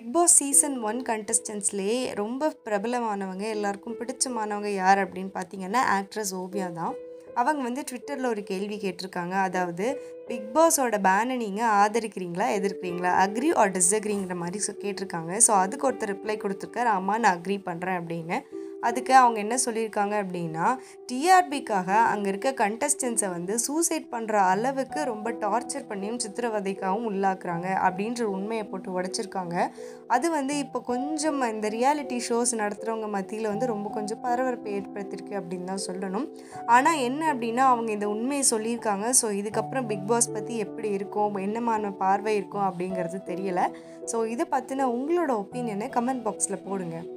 big Boss season one கண்டஸ்டன்ஸ்லேயே ரொம்ப பிரபலமானவங்க எல்லாருக்கும் பிடிச்சமானவங்க யார் அப்படின்னு பார்த்தீங்கன்னா ஆக்ட்ரஸ் ஓவியா தான் அவங்க வந்து ட்விட்டரில் ஒரு கேள்வி கேட்டிருக்காங்க அதாவது பிக் பாஸோட பேனை நீங்கள் ஆதரிக்கிறீங்களா எதிர்க்கிறீங்களா அக்ரி ஆர் டிஸ்அக்ரிங்கிற மாதிரி சொ கேட்டிருக்காங்க ஸோ அதுக்கு ஒருத்தர் ரிப்ளை கொடுத்துருக்காரு ஆமாம் நான் அக்ரி பண்ணுறேன் அப்படின்னு அதுக்கு அவங்க என்ன சொல்லியிருக்காங்க அப்படின்னா டிஆர்பிக்காக அங்கே இருக்க கண்டஸ்டன்ஸை வந்து சூசைட் பண்ணுற அளவுக்கு ரொம்ப டார்ச்சர் பண்ணியும் சித்திரவதைக்காகவும் உள்ளாக்குறாங்க அப்படின்ற உண்மையை போட்டு உடைச்சிருக்காங்க அது வந்து இப்போ கொஞ்சம் இந்த ரியாலிட்டி ஷோஸ் நடத்துகிறவங்க மத்தியில் வந்து ரொம்ப கொஞ்சம் பரபரப்பை ஏற்படுத்தியிருக்கு அப்படின்னு தான் சொல்லணும் ஆனால் என்ன அப்படின்னா அவங்க இந்த உண்மையை சொல்லியிருக்காங்க ஸோ இதுக்கப்புறம் பிக் பாஸ் பற்றி எப்படி இருக்கும் என்னமான பார்வை இருக்கும் அப்படிங்கிறது தெரியல ஸோ இதை பற்றின உங்களோட ஒப்பீனியனை கமெண்ட் பாக்ஸில் போடுங்க